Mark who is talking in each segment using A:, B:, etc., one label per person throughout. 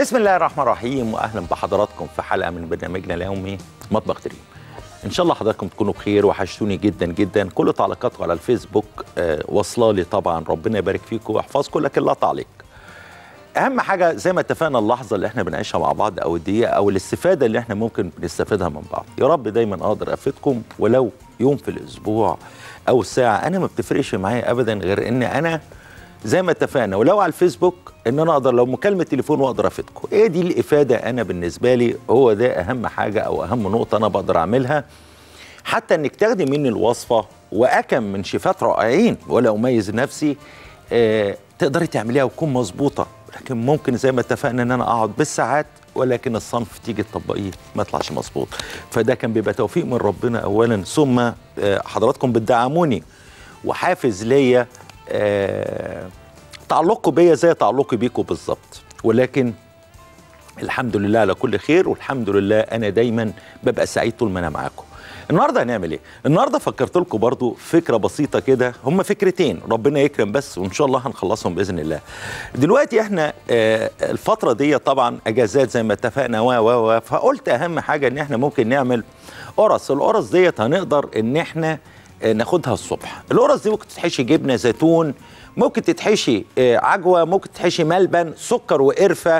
A: بسم الله الرحمن الرحيم واهلا بحضراتكم في حلقه من برنامجنا اليومي مطبخ دريم ان شاء الله حضراتكم تكونوا بخير وحشتوني جدا جدا كل تعليقاتكم على الفيسبوك آه واصله لي طبعا ربنا يبارك فيكم ويحفظكم لكن لا تعليق اهم حاجه زي ما اتفقنا اللحظه اللي احنا بنعيشها مع بعض او الدقيقه او الاستفاده اللي احنا ممكن نستفيدها من بعض يا رب دايما اقدر افيدكم ولو يوم في الاسبوع او ساعه انا ما بتفرقش معايا ابدا غير ان انا زي ما اتفقنا ولو على الفيسبوك ان انا اقدر لو مكالمه تليفون واقدر افيدكم ايه دي الافاده انا بالنسبه لي هو ده اهم حاجه او اهم نقطه انا بقدر اعملها حتى انك تاخدي مني الوصفه واكم من شيفات رائعين ولا اميز نفسي آه تقدري تعمليها وتكون مظبوطه لكن ممكن زي ما اتفقنا ان انا اقعد بالساعات ولكن الصنف تيجي تطبقيه ما يطلعش مظبوط فده كان بيبقى توفيق من ربنا اولا ثم آه حضراتكم بتدعموني وحافز ليا آه تعلقوا بيا زي تعلقي بيكم بالظبط ولكن الحمد لله على كل خير والحمد لله انا دايما ببقى سعيد طول ما انا معاكم النهارده هنعمل ايه النهارده فكرت لكم برضو فكره بسيطه كده هم فكرتين ربنا يكرم بس وان شاء الله هنخلصهم باذن الله دلوقتي احنا آه الفتره دي طبعا اجازات زي ما اتفقنا و و و فقلت اهم حاجه ان احنا ممكن نعمل قرص القرص ديت هنقدر ان احنا آه ناخدها الصبح القرص دي ممكن تتحشي جبنه زيتون ممكن تتحشي آه عجوه ممكن تتحشي ملبن سكر وقرفه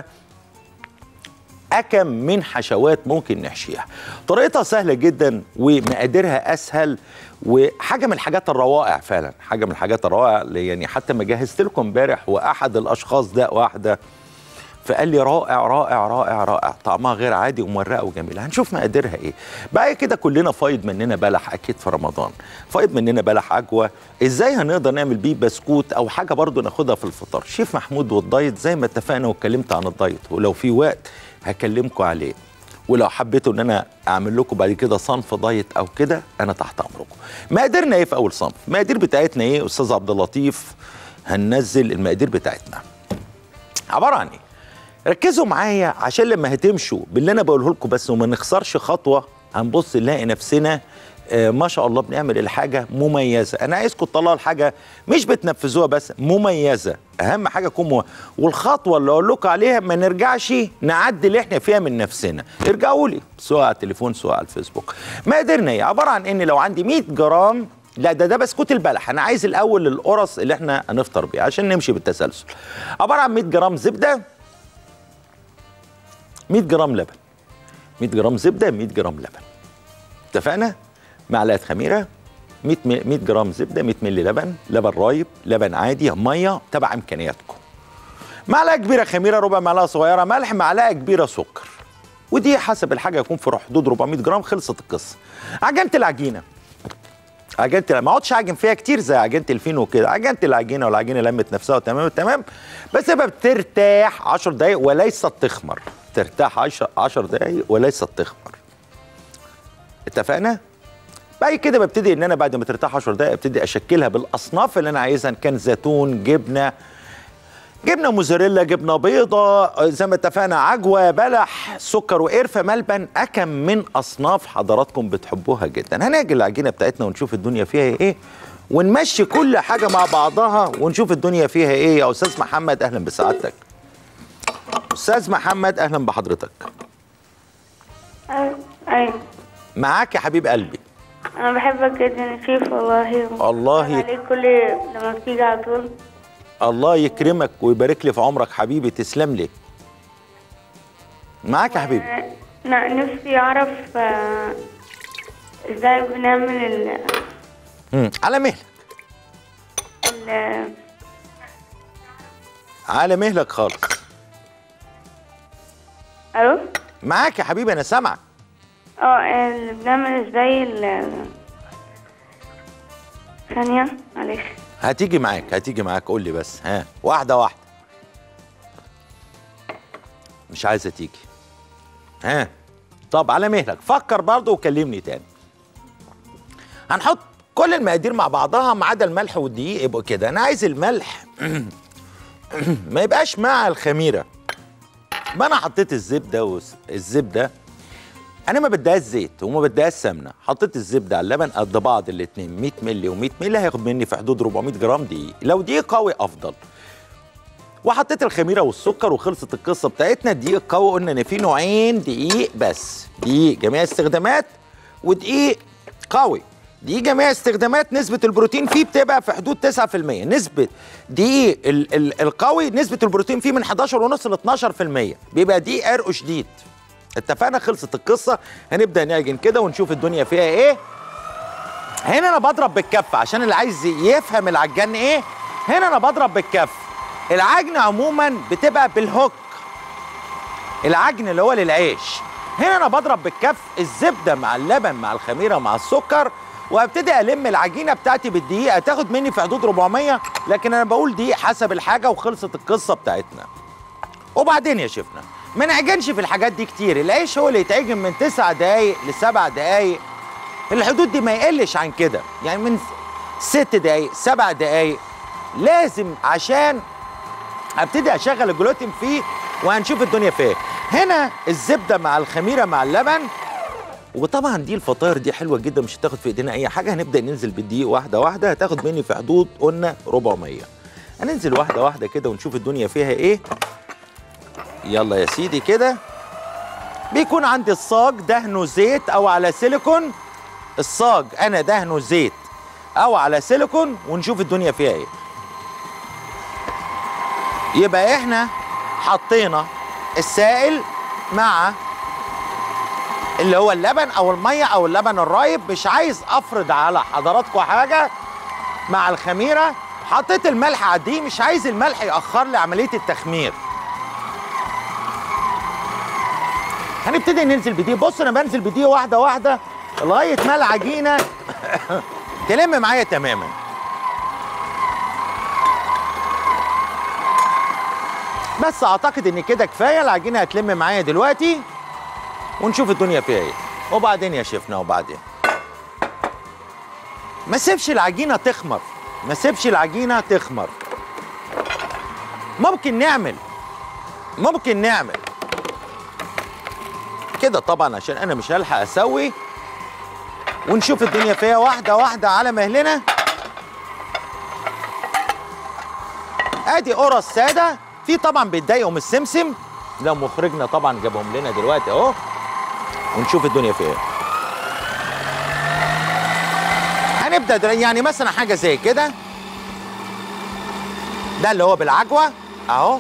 A: أكم من حشوات ممكن نحشيها طريقتها سهلة جدا ومقاديرها أسهل وحاجة من الحاجات الروائع فعلا حاجة من الحاجات الروائع يعني حتى ما جهزت لكم امبارح وأحد الأشخاص ده واحدة فقال لي رائع رائع رائع رائع طعمها غير عادي ومرقه وجميله هنشوف مقاديرها ايه بقى كده كلنا فايض مننا بلح اكيد في رمضان فايض مننا بلح عجوه ازاي هنقدر نعمل بيه بسكوت او حاجه برضو ناخدها في الفطار شيف محمود والدايت زي ما اتفقنا واتكلمت عن الدايت ولو في وقت هكلمكم عليه ولو حبيتوا ان انا اعمل لكم بعد كده صنف دايت او كده انا تحت امركم مقاديرنا ايه في اول صنف المقادير بتاعتنا ايه استاذ عبد اللطيف هننزل المقادير بتاعتنا عباره عن ايه ركزوا معايا عشان لما هتمشوا باللي انا بقوله لكم بس وما نخسرش خطوه هنبص نلاقي نفسنا آه ما شاء الله بنعمل الحاجه مميزه انا عايزكم تطلعوا الحاجه مش بتنفذوها بس مميزه اهم حاجه تكون مو... والخطوه اللي اقول لكم عليها ما نرجعش نعدي اللي احنا فيها من نفسنا ارجعوا لي سواء على التليفون سواء على الفيسبوك مقاديرنا ايه عباره عن ان لو عندي 100 جرام لا ده ده بسكوت البلح انا عايز الاول القرص اللي احنا هنفطر بيه عشان نمشي بالتسلسل عباره عن 100 جرام زبده 100 جرام لبن 100 جرام زبده 100 جرام لبن اتفقنا معلقه خميره 100 100 جرام زبده 100 مللي لبن لبن رايب لبن عادي ميه تبع امكانياتكم معلقه كبيره خميره ربع معلقه صغيره ملح معلقه كبيره سكر ودي حسب الحاجه يكون في حدود 400 جرام خلصت القصه عجنت العجينه عجنت ما اقعدش اعجن فيها كتير زي عجينه الفين وكده عجنت العجينه والعجينه لمت نفسها تمام تمام بس يبقى بترتاح 10 دقائق وليست تخمر ترتاح 10 10 دقائق وليست تخمر اتفقنا بعد كده ببتدي ان انا بعد ما ترتاح 10 دقائق ابتدي اشكلها بالاصناف اللي انا عايزها ان كان زيتون جبنه جبنه موزاريلا جبنه بيضه زي ما اتفقنا عجوه بلح سكر وقرفه ملبن اكم من اصناف حضراتكم بتحبوها جدا هناجي العجينه بتاعتنا ونشوف الدنيا فيها ايه ونمشي كل حاجه مع بعضها ونشوف الدنيا فيها ايه يا استاذ محمد اهلا بسعادتك استاذ محمد اهلا بحضرتك
B: ايوه
A: معاك يا حبيب قلبي
B: انا بحبك جدا يا شيف والله
A: الله
B: بتفرج
A: يك-
B: عليك كل لما بتيجي على طول
A: الله يكرمك ويبارك لي في عمرك حبيبي تسلم لي معاك يا حبيبي
B: آه، لا نفسي اعرف آه، ازاي بنعمل ال
A: مم. على مهلك
B: ال-
A: على مهلك خالص
B: الو
A: معاك يا حبيبي انا سامعك
B: اه اللي بنعمل ازاي ال ثانية معلش
A: هتيجي معاك هتيجي معاك قول لي بس ها واحده واحده مش عايزه تيجي ها طب على مهلك فكر برضه وكلمني تاني هنحط كل المقادير مع بعضها ما عدا الملح والدقيق يبقوا كده انا عايز الملح ما يبقاش مع الخميره ما انا حطيت الزبده والزبده انا ما بديهاش زيت وما بديهاش سمنه حطيت الزبده على اللبن قد بعض الاثنين 100 مللي و100 مللي هياخد مني في حدود 400 جرام دقيق لو دقيق قوي افضل وحطيت الخميره والسكر وخلصت القصه بتاعتنا الدقيق القوي قلنا ان في نوعين دقيق بس دقيق جميع استخدامات ودقيق قوي دقيق جميع استخدامات نسبة البروتين فيه بتبقى في حدود 9% نسبة دقيق ال ال القوي نسبة البروتين فيه من 11 ونص ل 12% بيبقى دقيق عرق شديد اتفقنا خلصت القصة هنبدأ نعجن كده ونشوف الدنيا فيها ايه هنا انا بضرب بالكف عشان اللي عايز يفهم العجان ايه هنا انا بضرب بالكف العجن عموما بتبقى بالهوك العجن اللي هو للعيش هنا انا بضرب بالكف الزبده مع اللبن مع الخميره مع السكر وابتدي الم العجينه بتاعتي بالدقيقه تاخد مني في حدود 400 لكن انا بقول دقيق حسب الحاجه وخلصت القصه بتاعتنا وبعدين يا شيفنا ما نعجنش في الحاجات دي كتير العيش هو اللي يتعجن من 9 دقايق لسبع دقايق الحدود دي ما يقلش عن كده يعني من ست دقايق سبع دقايق لازم عشان ابتدي اشغل الجلوتين فيه وهنشوف الدنيا فيها هنا الزبده مع الخميره مع اللبن وطبعا دي الفطاير دي حلوه جدا مش هتاخد في ايدينا اي حاجه هنبدا ننزل بالدقيق واحده واحده هتاخد مني في حدود قلنا 400 هننزل واحده واحده كده ونشوف الدنيا فيها ايه يلا يا سيدي كده بيكون عندي الصاج دهنه زيت او على سيليكون الصاج انا دهنه زيت او على سيليكون ونشوف الدنيا فيها ايه يبقى احنا حطينا السائل مع اللي هو اللبن او الميه او اللبن الرايب مش عايز افرض على حضراتكم حاجه مع الخميره حطيت الملح على الدقيق مش عايز الملح ياخر لي عمليه التخمير هنبتدي ننزل بدقيق بص انا بنزل بدقيق واحده واحده لغايه ما العجينه تلم معايا تماما بس اعتقد ان كده كفايه العجينه هتلم معايا دلوقتي ونشوف الدنيا فيها ايه وبعدين يا شيفنا وبعدين ما سيبش العجينه تخمر ما سيبش العجينه تخمر ممكن نعمل ممكن نعمل كده طبعا عشان انا مش هلحق اسوي ونشوف الدنيا فيها واحده واحده على مهلنا ادي قرص ساده في طبعا بيتضايقوا من السمسم ده مخرجنا طبعا جابهم لنا دلوقتي اهو ونشوف الدنيا فيها ايه هنبدا دلوقتي يعني مثلا حاجه زي كده ده اللي هو بالعجوه اهو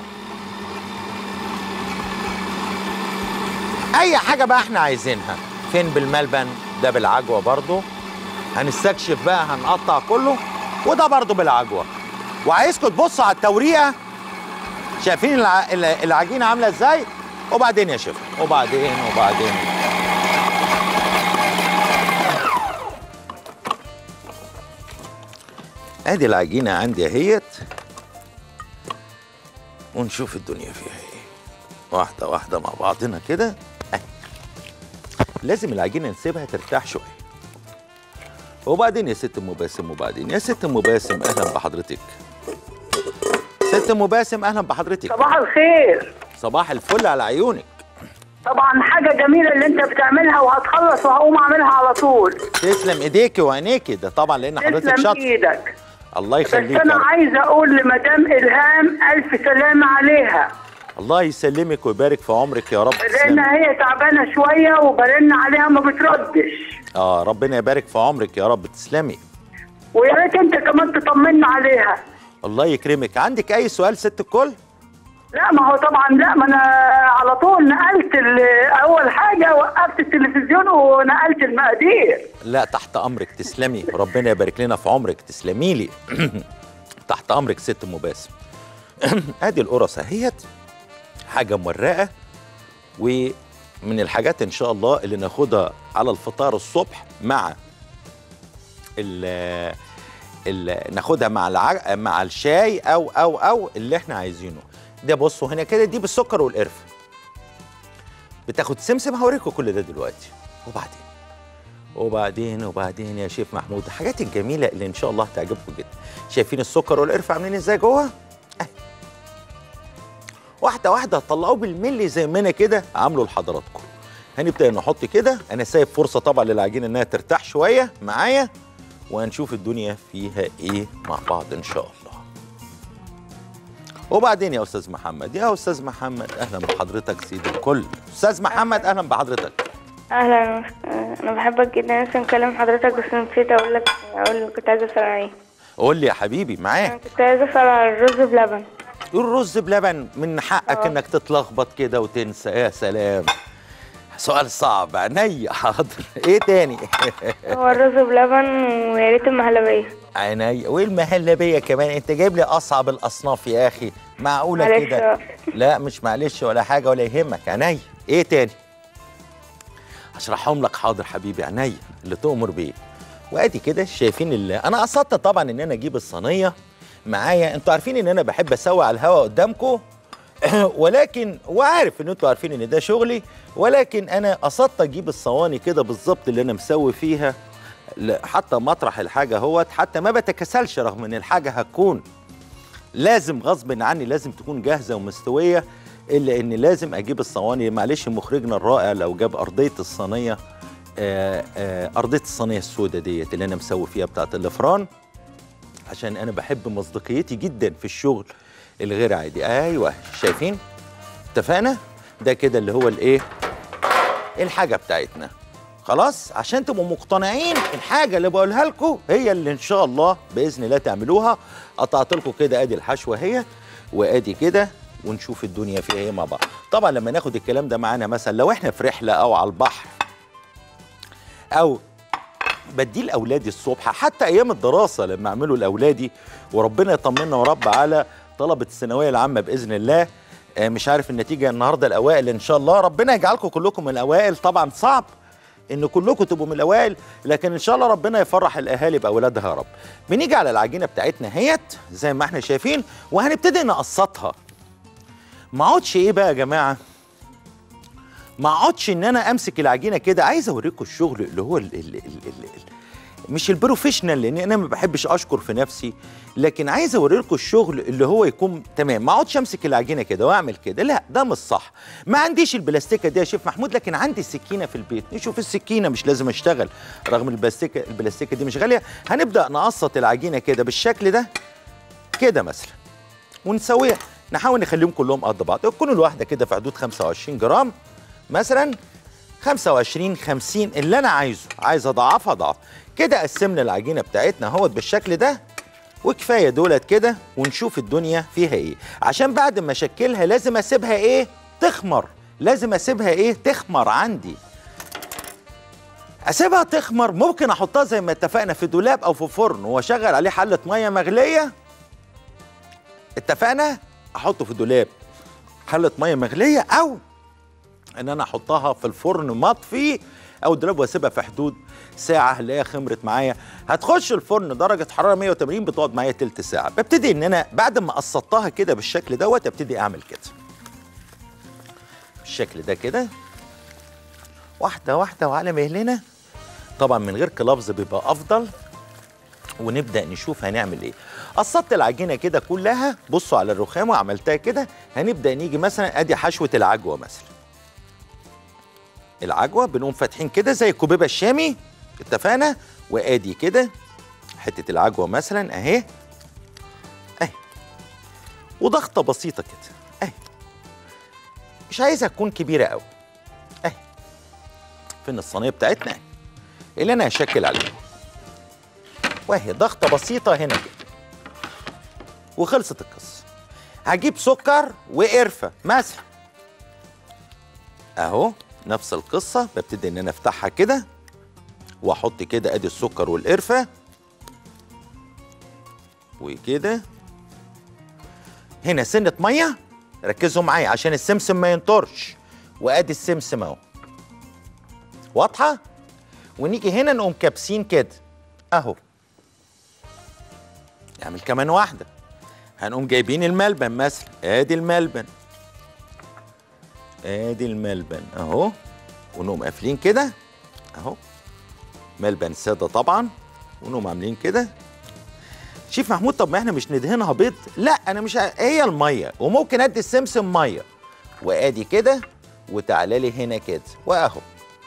A: اي حاجه بقى احنا عايزينها فين بالملبن ده بالعجوه برضو هنستكشف بقى هنقطع كله وده برضو بالعجوه وعايزكم تبصوا على التوريقه شايفين الع... الع- العجينه عامله ازاي وبعدين يا شيخ وبعدين وبعدين ادي العجينه عندي اهيت ونشوف الدنيا فيها ايه واحده واحده مع بعضنا كده أهي. لازم العجينه نسيبها ترتاح شويه وبعدين يا ست ام باسم وبعدين يا ست ام باسم اهلا بحضرتك ست ام باسم اهلا بحضرتك
C: صباح الخير
A: صباح الفل على عيونك
C: طبعا حاجة جميلة اللي انت بتعملها وهتخلص وهقوم اعملها على طول
A: تسلم ايديكي وعينيكي ده طبعا لان حضرتك
C: تسلم
A: شاطر
C: ايدك
A: الله
C: بس
A: يخليك يا
C: انا
A: رب.
C: عايزة اقول لمدام الهام الف سلامة عليها
A: الله يسلمك ويبارك في عمرك يا رب
C: لان
A: تسلمي.
C: هي تعبانة شوية وبرن عليها ما بتردش
A: اه ربنا يبارك في عمرك يا رب تسلمي
C: ويا ريت انت كمان تطمنا عليها
A: الله يكرمك عندك اي سؤال ست الكل
C: لا ما هو طبعا لا ما انا على طول نقلت ال- اول حاجة وقفت التلفزيون ونقلت المقادير
A: لا تحت امرك تسلمي ربنا يبارك لنا في عمرك تسلمي لي تحت امرك ست ام باسم ادي القرص اهيت حاجه مرقه ومن الحاجات ان شاء الله اللي ناخدها على الفطار الصبح مع ال ال ناخدها مع الع... مع الشاي او او او اللي احنا عايزينه ده بصوا هنا كده دي بالسكر والقرفه بتاخد سمسم هوريكم كل ده دلوقتي وبعدين وبعدين وبعدين يا شيف محمود الحاجات الجميله اللي ان شاء الله هتعجبكم جدا شايفين السكر والقرفه عاملين ازاي جوه أهي. واحده واحده هتطلعوه بالملي زي ما انا كده عامله لحضراتكم هنبدا نحط كده انا سايب فرصه طبعا للعجينه انها ترتاح شويه معايا وهنشوف الدنيا فيها ايه مع بعض ان شاء الله وبعدين يا استاذ محمد يا استاذ محمد اهلا بحضرتك سيد الكل استاذ محمد اهلا بحضرتك
B: اهلا انا بحبك جدا لسه مكلم حضرتك بس نسيت اقول لك اقول كنت عايزه اسال عليه
A: قول لي يا حبيبي
B: انا
A: معاك
B: كنت عايزه اسال على الرز بلبن
A: الرز بلبن من حقك
B: آه.
A: انك تتلخبط كده وتنسى يا سلام سؤال صعب عينيا حاضر ايه تاني
B: هو الرز بلبن ويا ريت المهلبيه
A: عينيا وايه المهلبيه كمان انت جايب لي اصعب الاصناف يا اخي معقوله
B: معلش
A: كده
B: بقى.
A: لا مش معلش ولا حاجه ولا يهمك عينيا ايه تاني هشرحهم لك حاضر حبيبي عينيا اللي تؤمر بيه وادي كده شايفين اللي انا قصدت طبعا ان انا اجيب الصينيه معايا انتوا عارفين ان انا بحب اسوي على الهوا قدامكم ولكن وعارف ان انتوا عارفين ان ده شغلي ولكن انا قصدت اجيب الصواني كده بالظبط اللي انا مسوي فيها ل- حتى مطرح الحاجه اهوت حتى ما بتكسلش رغم ان الحاجه هتكون لازم غصب عني لازم تكون جاهزه ومستويه الا ان لازم اجيب الصواني معلش مخرجنا الرائع لو جاب ارضيه الصينيه آه، آه، ارضيه الصينيه السوداء ديت اللي انا مسوي فيها بتاعت الافران عشان انا بحب مصداقيتي جدا في الشغل الغير عادي ايوه شايفين اتفقنا ده كده اللي هو الايه الحاجه بتاعتنا خلاص عشان تبقوا مقتنعين الحاجه اللي بقولها لكم هي اللي ان شاء الله باذن الله تعملوها قطعت لكم كده ادي الحشوه اهي وادي كده ونشوف الدنيا فيها ايه مع بعض طبعا لما ناخد الكلام ده معانا مثلا لو احنا في رحله او على البحر او بديه لاولادي الصبح حتى ايام الدراسه لما اعمله لاولادي وربنا يطمنا ورب على طلبه الثانويه العامه باذن الله آه، مش عارف النتيجه النهارده الاوائل ان شاء الله ربنا يجعلكم كلكم من الاوائل طبعا صعب ان كلكم تبقوا من الاوائل لكن ان شاء الله ربنا يفرح الاهالي باولادها يا رب بنيجي على العجينه بتاعتنا هيت زي ما احنا شايفين وهنبتدي نقسطها ما اقعدش ايه بقى يا جماعه ما اقعدش ان انا امسك العجينه كده عايز اوريكم الشغل اللي هو ال ال ال ال ال مش البروفيشنال لان انا ما بحبش اشكر في نفسي لكن عايز اوريكم الشغل اللي هو يكون تمام ما اقعدش امسك العجينه كده واعمل كده لا ده مش صح ما عنديش البلاستيكه دي يا شيف محمود لكن عندي السكينه في البيت نشوف السكينه مش لازم اشتغل رغم البلاستيكه البلاستيكه دي مش غاليه هنبدا نقسط العجينه كده بالشكل ده كده مثلا ونسويها نحاول نخليهم كلهم قد بعض تكون الواحده كده في حدود 25 جرام مثلا 25 50 اللي انا عايزه عايز اضعفها اضعف كده قسمنا العجينه بتاعتنا اهوت بالشكل ده وكفايه دولت كده ونشوف الدنيا فيها ايه عشان بعد ما اشكلها لازم اسيبها ايه تخمر لازم اسيبها ايه تخمر عندي اسيبها تخمر ممكن احطها زي ما اتفقنا في دولاب او في فرن واشغل عليه حله ميه مغليه اتفقنا احطه في دولاب حله ميه مغليه او ان انا احطها في الفرن مطفي او دولاب واسيبها في حدود ساعه اللي هي خمرت معايا هتخش الفرن درجه حراره 180 بتقعد معايا تلت ساعه ببتدي ان انا بعد ما قسطتها كده بالشكل دوت ابتدي اعمل كده بالشكل ده كده واحده واحده وعلى مهلنا طبعا من غير كلافز بيبقى افضل ونبدا نشوف هنعمل ايه قصدت العجينه كده كلها بصوا على الرخام وعملتها كده هنبدا نيجي مثلا ادي حشوه العجوه مثلا العجوه بنقوم فاتحين كده زي الكوبيبه الشامي اتفقنا وادي كده حته العجوه مثلا اهي اهي وضغطه بسيطه كده اهي مش عايزها تكون كبيره قوي اهي فين الصينيه بتاعتنا اهي اللي انا هشكل عليها وهي ضغطه بسيطه هنا كده وخلصت القصه هجيب سكر وقرفه مثلا اهو نفس القصه ببتدي ان انا افتحها كده واحط كده ادي السكر والقرفه وكده هنا سنه ميه ركزوا معايا عشان السمسم ما ينطرش وادي السمسم اهو واضحه ونيجي هنا نقوم كابسين كده اهو نعمل كمان واحده هنقوم جايبين الملبن مثلا ادي الملبن ادي الملبن اهو ونقوم قافلين كده اهو ملبن ساده طبعا ونقوم عاملين كده شيف محمود طب ما احنا مش ندهنها بيض لا انا مش ه... هي الميه وممكن ادي السمسم ميه وادي كده وتعالى لي هنا كده واهو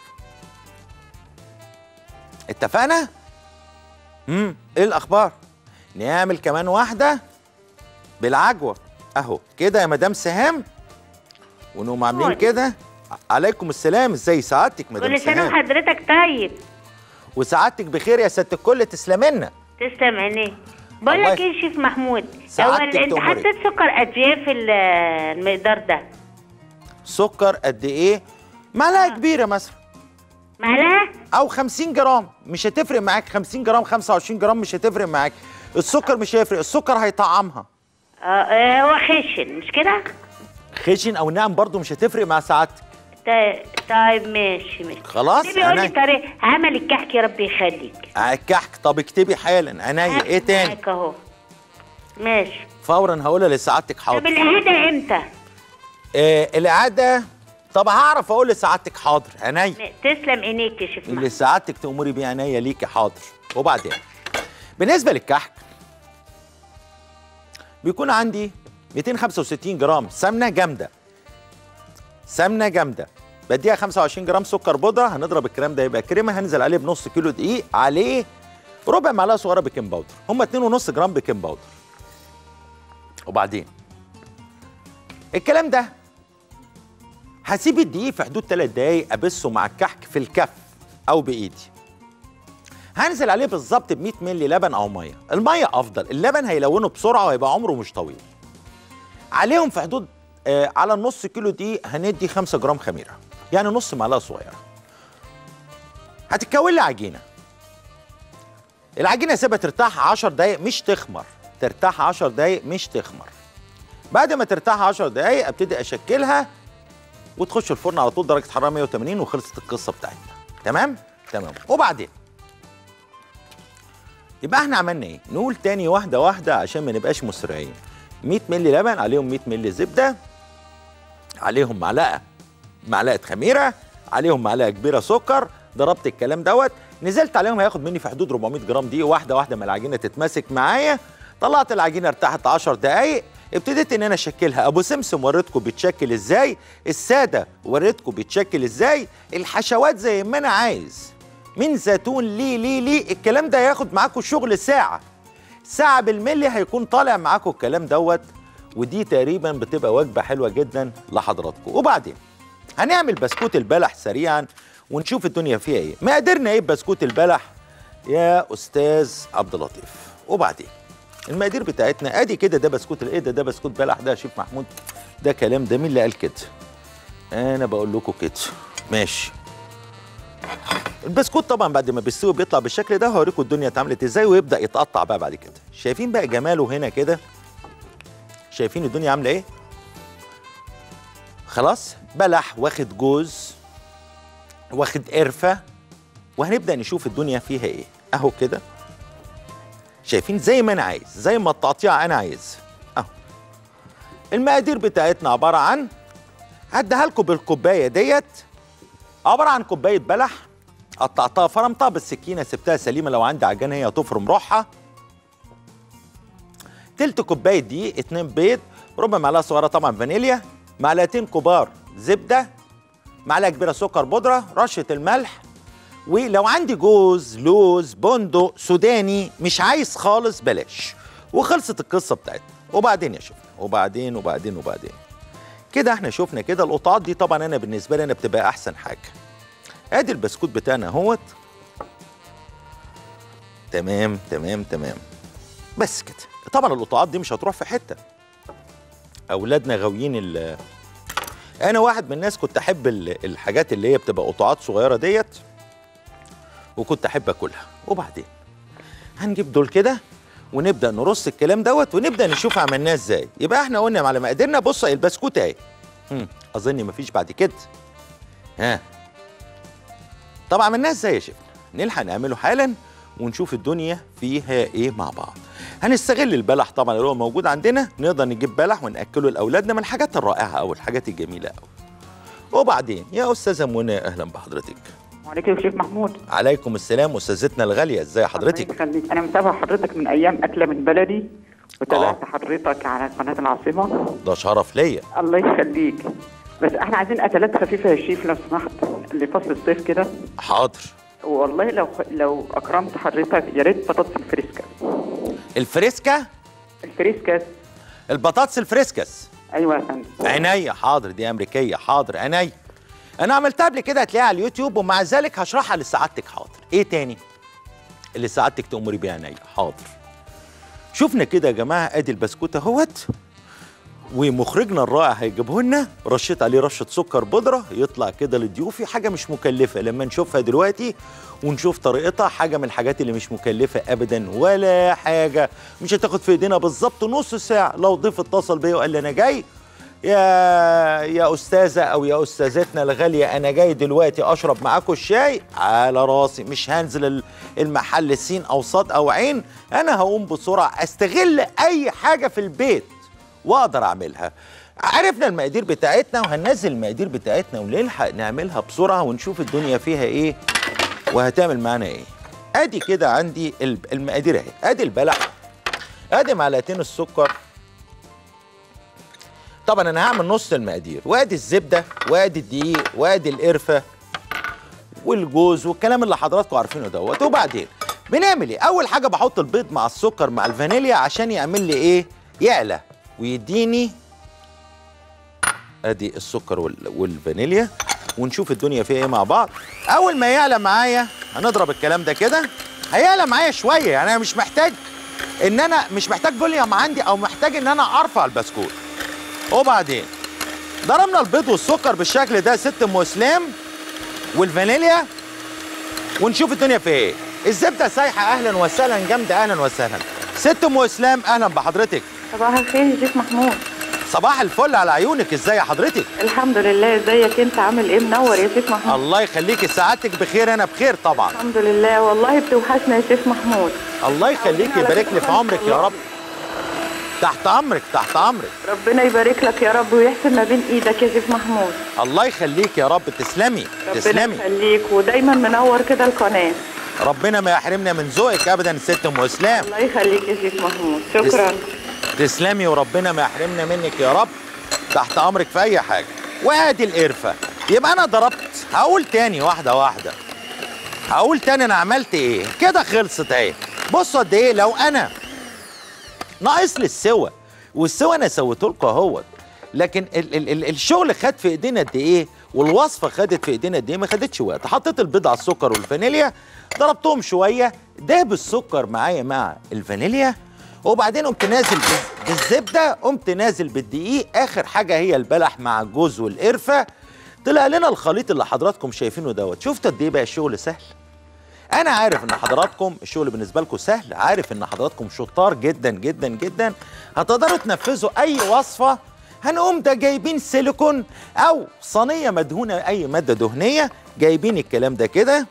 A: اتفقنا امم ايه الاخبار نعمل كمان واحده بالعجوه اهو كده يا مدام سهام ونقوم عاملين
B: قولي.
A: كده عليكم السلام ازاي سعادتك مدام
D: كل سنة
A: سهام
D: وحضرتك طيب
A: وسعادتك بخير يا ست الكل تسلمنا
D: تسلم عينيك بقول
A: الله
D: لك ايه يا شيف محمود هو
A: سعادتك
D: ال- انت
A: تؤمري.
D: حطيت سكر قد ايه في ال- المقدار ده
A: سكر قد ايه معلقه كبيره مثلا
D: معلقه
A: او 50 جرام مش هتفرق معاك 50 جرام 25 جرام مش هتفرق معاك السكر مش هيفرق السكر هيطعمها
D: اه آه، هو خشن مش كده
A: خشن او ناعم برضو مش هتفرق مع سعادتك
D: طيب- طيب ماشي ماشي
A: خلاص
D: بيقول لي
A: انا
D: طريق عمل الكحك يا رب يخليك
A: الكحك طب اكتبي حالا عينيا ايه تاني
D: معاك اهو ماشي
A: فورا هقولها لسعادتك
D: طب
A: حاضر
D: الإعادة امتى؟
A: آه الاعاده طب هعرف اقول لسعادتك حاضر عينيا
D: تسلم عينيك يا شيف
A: اللي
D: محمود
A: سعادتك تأمري بيه عينيا ليكي حاضر وبعدين بالنسبة للكحك بيكون عندي 265 جرام سمنة جامدة سمنة جامدة بديها 25 جرام سكر بودرة هنضرب الكلام ده يبقى كريمة هنزل عليه بنص كيلو دقيق عليه ربع معلقة صغيرة بيكنج باودر هم 2.5 جرام بيكنج باودر وبعدين الكلام ده هسيب الدقيق في حدود 3 دقايق ابسه مع الكحك في الكف او بايدي هنزل عليه بالظبط ب 100 مللي لبن او ميه الميه افضل اللبن هيلونه بسرعه وهيبقى عمره مش طويل عليهم في حدود آه على النص كيلو دقيق هندي 5 جرام خميره يعني نص معلقه صغيره هتتكون لي عجينه العجينه سيبها ترتاح 10 دقايق مش تخمر ترتاح 10 دقايق مش تخمر بعد ما ترتاح 10 دقايق ابتدي اشكلها وتخش الفرن على طول درجه حراره 180 وخلصت القصه بتاعتنا تمام تمام وبعدين يبقى احنا عملنا ايه نقول تاني واحده واحده عشان ما نبقاش مسرعين 100 مللي لبن عليهم 100 مللي زبده عليهم معلقه معلقه خميره عليهم معلقه كبيره سكر ضربت الكلام دوت نزلت عليهم هياخد مني في حدود 400 جرام دي واحده واحده ما العجينه تتماسك معايا طلعت العجينه ارتاحت 10 دقائق ابتديت ان انا اشكلها ابو سمسم وريتكم بيتشكل ازاي الساده وريتكم بيتشكل ازاي الحشوات زي ما انا عايز من زيتون ليه ليه ليه الكلام ده ياخد معاكم شغل ساعه ساعه بالملي هيكون طالع معاكم الكلام دوت ودي تقريبا بتبقى وجبه حلوه جدا لحضراتكم وبعدين هنعمل بسكوت البلح سريعا ونشوف الدنيا فيها ايه مقاديرنا ايه بسكوت البلح يا استاذ عبد اللطيف وبعدين المقادير بتاعتنا ادي كده ده بسكوت ايه ده ده بسكوت بلح ده يا شيف محمود ده كلام ده مين اللي قال كده انا بقول لكم كده ماشي البسكوت طبعا بعد ما بيستوي بيطلع بالشكل ده هوريكم الدنيا اتعملت ازاي ويبدا يتقطع بقى بعد كده شايفين بقى جماله هنا كده شايفين الدنيا عامله ايه خلاص بلح واخد جوز واخد قرفه وهنبدا نشوف الدنيا فيها ايه اهو كده شايفين زي ما انا عايز زي ما التقطيع انا عايز اهو المقادير بتاعتنا عباره عن هديها لكم بالكوبايه ديت عباره عن كوبايه بلح قطعتها فرمتها بالسكينه سبتها سليمه لو عندي عجان هي هتفرم روحها تلت كوبايه دقيق اتنين بيض ربع معلقه صغيره طبعا فانيليا معلقتين كبار زبده معلقه كبيره سكر بودره رشه الملح ولو عندي جوز لوز بندق سوداني مش عايز خالص بلاش وخلصت القصه بتاعتنا وبعدين يا شيخنا وبعدين وبعدين وبعدين كده احنا شفنا كده القطعات دي طبعا انا بالنسبه لي انا بتبقى احسن حاجه ادي البسكوت بتاعنا اهوت تمام تمام تمام بس كده طبعا القطعات دي مش هتروح في حته اولادنا غاويين ال انا واحد من الناس كنت احب ال- الحاجات اللي هي بتبقى قطعات صغيره ديت وكنت احب اكلها وبعدين هنجيب دول كده ونبدا نرص الكلام دوت ونبدا نشوف عملناه ازاي يبقى احنا قلنا على مقاديرنا بص البسكوت اهي هم، اظن مفيش بعد كده ها طب عملناه ازاي يا شيخنا نلحق نعمله حالا ونشوف الدنيا فيها ايه مع بعض هنستغل البلح طبعا اللي هو موجود عندنا نقدر نجيب بلح وناكله لاولادنا من الحاجات الرائعه او الحاجات الجميله قوي وبعدين يا استاذه منى اهلا بحضرتك
E: وعليكم يا شيخ محمود
A: عليكم السلام استاذتنا الغاليه ازاي حضرتك
E: الله يخليك انا متابعه حضرتك من ايام اكله من بلدي وتابعت حضرتك على قناه العاصمه
A: ده شرف ليا
E: الله يخليك بس احنا عايزين اكلات خفيفه يا شيف لو سمحت لفصل الصيف كده
A: حاضر
E: والله لو لو اكرمت حضرتك يا ريت بطاطس الفريسكا
A: الفريسكا
E: الفريسكا
A: البطاطس الفريسكس
E: ايوه يا فندم
A: عينيا حاضر دي امريكيه حاضر عينيا انا عملتها قبل كده هتلاقيها على اليوتيوب ومع ذلك هشرحها لسعادتك حاضر ايه تاني اللي سعادتك تأمري بيه عينيا حاضر شفنا كده يا جماعه ادي البسكوت اهوت ومخرجنا الرائع هيجيبه لنا رشيت عليه رشه سكر بودره يطلع كده لضيوفي حاجه مش مكلفه لما نشوفها دلوقتي ونشوف طريقتها حاجه من الحاجات اللي مش مكلفه ابدا ولا حاجه مش هتاخد في ايدينا بالظبط نص ساعه لو ضيف اتصل بيا وقال لي انا جاي يا يا استاذه او يا استاذتنا الغاليه انا جاي دلوقتي اشرب معاكم الشاي على راسي مش هنزل ال- المحل سين او صاد او عين انا هقوم بسرعه استغل اي حاجه في البيت واقدر اعملها عرفنا المقادير بتاعتنا وهننزل المقادير بتاعتنا ونلحق نعملها بسرعه ونشوف الدنيا فيها ايه وهتعمل معانا ايه ادي كده عندي الب- المقادير اهي ادي البلح ادي معلقتين السكر طبعا انا هعمل نص المقادير وادي الزبده وادي الدقيق وادي القرفه والجوز والكلام اللي حضراتكم عارفينه دوت وبعدين بنعمل ايه اول حاجه بحط البيض مع السكر مع الفانيليا عشان يعمل لي ايه يعلى ويديني ادي السكر وال- والفانيليا ونشوف الدنيا فيها ايه مع بعض اول ما يعلى معايا هنضرب الكلام ده كده هيعلى معايا شويه يعني انا مش محتاج ان انا مش محتاج فوليوم عندي او محتاج ان انا ارفع البسكوت وبعدين ضربنا البيض والسكر بالشكل ده ست ام اسلام والفانيليا ونشوف الدنيا فيها ايه الزبده سايحه اهلا وسهلا جامده اهلا وسهلا ست ام اسلام اهلا بحضرتك
F: صباح الخير يا شيخ محمود
A: صباح الفل على عيونك ازاي حضرتك
F: الحمد لله ازيك انت عامل ايه منور يا شيخ محمود
A: الله يخليكي سعادتك بخير انا بخير طبعا
F: الحمد لله والله بتوحشنا يا شيخ محمود
A: الله يخليكي يبارك لي في عمرك يا رب تحت امرك تحت امرك
F: ربنا يبارك لك يا رب ويحسن ما بين ايدك يا شيخ محمود
A: الله يخليك يا رب تسلمي
F: ربنا
A: تسلمي
F: يخليك ودايما منور كده القناه
A: ربنا ما يحرمنا من ذوقك ابدا ست ام اسلام
F: الله يخليك يا شيخ محمود شكرا
A: تسلمي وربنا ما يحرمنا منك يا رب تحت امرك في اي حاجه وادي القرفه يبقى انا ضربت هقول تاني واحده واحده هقول تاني انا عملت ايه كده خلصت اهي بصوا قد ايه لو انا ناقص لي السوى والسوى انا سويته لكم اهوت لكن ال ال ال الشغل خد في ايدينا قد ايه والوصفه خدت في ايدينا قد ايه ما خدتش وقت حطيت البيض على السكر والفانيليا ضربتهم شويه داب السكر معايا مع الفانيليا وبعدين قمت نازل بال- بالزبده قمت نازل بالدقيق اخر حاجه هي البلح مع الجوز والقرفه طلع لنا الخليط اللي حضراتكم شايفينه دوت شفتوا قد ايه بقى الشغل سهل انا عارف ان حضراتكم الشغل بالنسبه لكم سهل عارف ان حضراتكم شطار جدا جدا جدا هتقدروا تنفذوا اي وصفه هنقوم ده جايبين سيليكون او صينيه مدهونه اي ماده دهنيه جايبين الكلام ده كده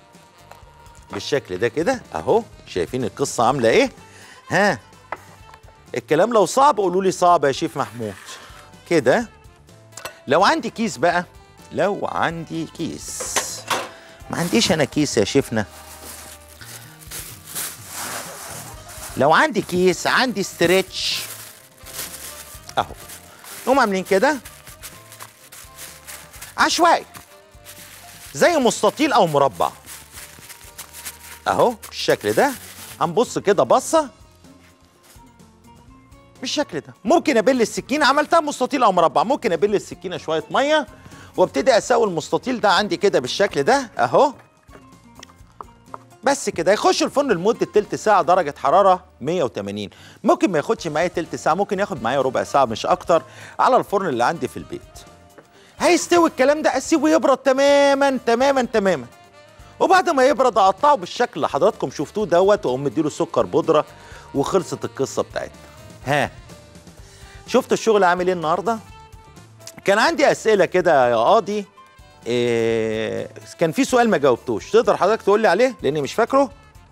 A: بالشكل ده كده اهو شايفين القصه عامله ايه ها الكلام لو صعب قولوا لي صعب يا شيف محمود كده لو عندي كيس بقى لو عندي كيس ما عنديش انا كيس يا شيفنا لو عندي كيس عندي ستريتش اهو نقوم عاملين كده عشوائي زي مستطيل او مربع اهو بالشكل ده هنبص كده بصه بالشكل ده ممكن ابل السكينه عملتها مستطيل او مربع ممكن ابل السكينه شويه ميه وابتدي اسوي المستطيل ده عندي كده بالشكل ده اهو بس كده يخش الفرن لمده تلت ساعه درجه حراره 180 ممكن ما ياخدش معايا تلت ساعه ممكن ياخد معايا ربع ساعه مش اكتر على الفرن اللي عندي في البيت هيستوي الكلام ده اسيبه يبرد تماما تماما تماما وبعد ما يبرد اقطعه بالشكل اللي حضراتكم شفتوه دوت واقوم مديله سكر بودره وخلصت القصه بتاعتنا ها شفت الشغل عامل ايه النهارده كان عندي اسئله كده يا قاضي إيه كان في سؤال ما جاوبتوش تقدر حضرتك تقول لي عليه لاني مش فاكره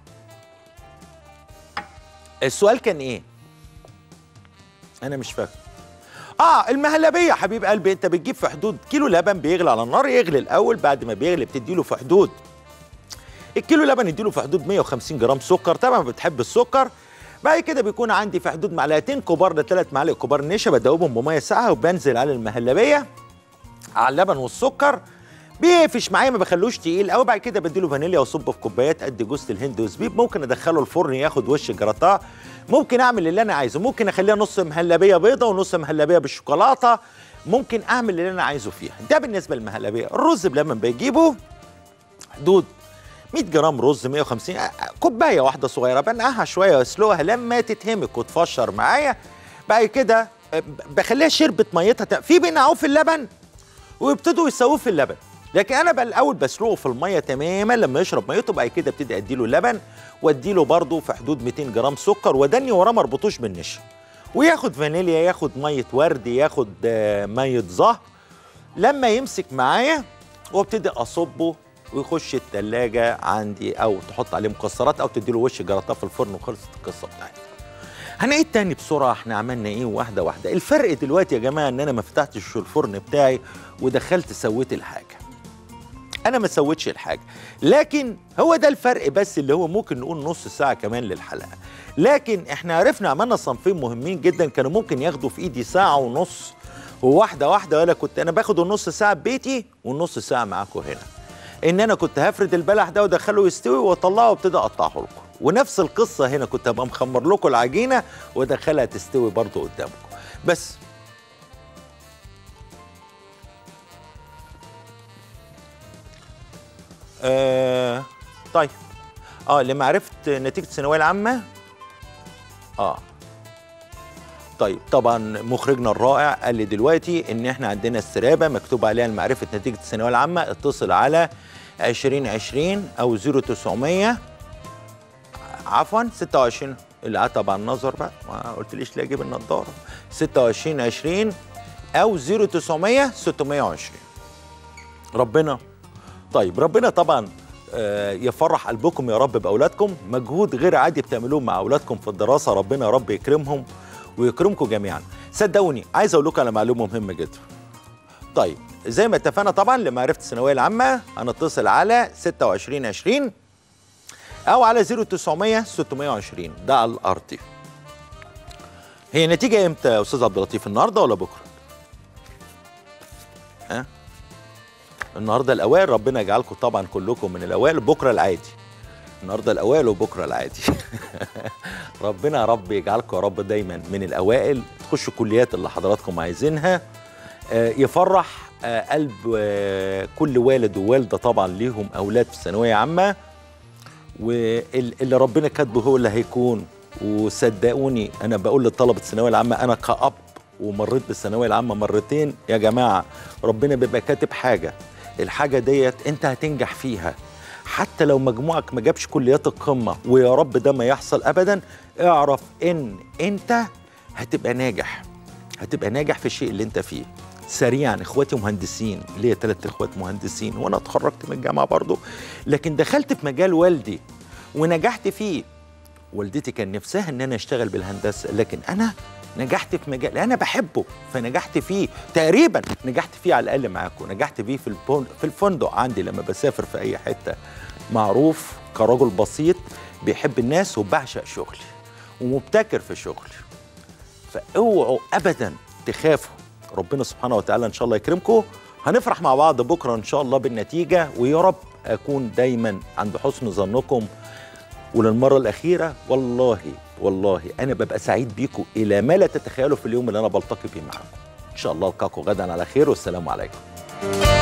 A: السؤال كان ايه انا مش فاكر اه المهلبيه يا حبيب قلبي انت بتجيب في حدود كيلو لبن بيغلي على النار يغلي الاول بعد ما بيغلي بتديله في حدود الكيلو لبن يديله في حدود 150 جرام سكر طبعا بتحب السكر بعد كده بيكون عندي في حدود معلقتين كبار لثلاث معالق كبار نشا بدوبهم بميه ساقعه وبنزل على المهلبيه على اللبن والسكر بيقفش معايا ما بخلوش تقيل قوي بعد كده بديله فانيليا واصبه في كوبايات قد جوز الهند وزبيب ممكن ادخله الفرن ياخد وش جراتاه ممكن اعمل اللي انا عايزه ممكن اخليها نص مهلبيه بيضه ونص مهلبيه بالشوكولاته ممكن اعمل اللي انا عايزه فيها ده بالنسبه للمهلبيه الرز بلبن بجيبه حدود 100 جرام رز 150 آه، كوبايه واحده صغيره بنقعها شويه واسلقها لما تتهمك وتفشر معايا بعد كده آه، بخليها شربت ميتها ت- في بينقعوه في اللبن ويبتدوا يسووه في اللبن لكن انا بقى الاول بسلقه في الميه تماما لما يشرب ميته بعد كده ابتدي اديله لبن واديله برضه في حدود 200 جرام سكر وادني وراه ما اربطوش بالنشا وياخد فانيليا ياخد ميه ورد ياخد آه، ميه زهر لما يمسك معايا وابتدي اصبه ويخش التلاجة عندي او تحط عليه مكسرات او تديله وش جراتاه في الفرن وخلصت القصه بتاعتي هنعيد تاني بسرعه احنا عملنا ايه واحده واحده الفرق دلوقتي يا جماعه ان انا ما فتحتش الفرن بتاعي ودخلت سويت الحاجه انا ما سويتش الحاجه لكن هو ده الفرق بس اللي هو ممكن نقول نص ساعه كمان للحلقه لكن احنا عرفنا عملنا صنفين مهمين جدا كانوا ممكن ياخدوا في ايدي ساعه ونص وواحده واحده ولا كنت انا باخد النص ساعه ببيتي والنص ساعه معاكم هنا ان انا كنت هفرد البلح ده وادخله يستوي واطلعه وابتدي اقطعه لكم ونفس القصه هنا كنت هبقى مخمر لكم العجينه وادخلها تستوي برضه قدامكم بس آه طيب اه لمعرفه نتيجه الثانويه العامه اه طيب طبعا مخرجنا الرائع قال لي دلوقتي ان احنا عندنا السرابه مكتوب عليها معرفه نتيجه الثانويه العامه اتصل على 2020 او 0900 عفوا 26 اللي قعدت طبعا النظر بقى ما قلتليش ليه اجيب النضاره 26 20 او 0900 620 ربنا طيب ربنا طبعا آه، يفرح قلبكم يا رب باولادكم مجهود غير عادي بتعملوه مع اولادكم في الدراسه ربنا يا رب يكرمهم ويكرمكم جميعا صدقوني عايز اقول لكم على معلومه مهمه جدا طيب زي ما اتفقنا طبعا لمعرفه الثانويه العامه هنتصل على 26 20 او على 0900 620 ده على الارضي هي نتيجه امتى يا استاذ عبد اللطيف النهارده ولا بكره ها النهارده الاوائل ربنا يجعلكم طبعا كلكم من الاوائل بكره العادي النهارده الاوائل وبكره العادي ربنا يا رب يجعلكم يا رب دايما من الاوائل تخشوا الكليات اللي حضراتكم عايزينها آه، يفرح آه، قلب آه، كل والد ووالده طبعا ليهم اولاد في ثانويه عامه واللي ربنا كاتبه هو اللي هيكون وصدقوني انا بقول لطلبه الثانويه العامه انا كأب ومريت بالثانويه العامه مرتين يا جماعه ربنا بيبقى كاتب حاجه الحاجه ديت انت هتنجح فيها حتى لو مجموعك ما جابش كليات القمه ويا رب ده ما يحصل ابدا اعرف ان انت هتبقى ناجح هتبقى ناجح في الشيء اللي انت فيه سريعا اخواتي مهندسين ليا ثلاث اخوات مهندسين وانا اتخرجت من الجامعه برضو لكن دخلت في مجال والدي ونجحت فيه والدتي كان نفسها ان انا اشتغل بالهندسه لكن انا نجحت في مجال انا بحبه فنجحت فيه تقريبا نجحت فيه على الاقل معاكم نجحت فيه في البون في الفندق عندي لما بسافر في اي حته معروف كرجل بسيط بيحب الناس وبعشق شغلي ومبتكر في شغلي فاوعوا ابدا تخافوا ربنا سبحانه وتعالى ان شاء الله يكرمكم هنفرح مع بعض بكره ان شاء الله بالنتيجه ويا رب اكون دايما عند حسن ظنكم وللمره الاخيره والله والله انا ببقى سعيد بيكم الى ما لا تتخيلوا في اليوم اللي انا بلتقي فيه معاكم ان شاء الله القاكم غدا على خير والسلام عليكم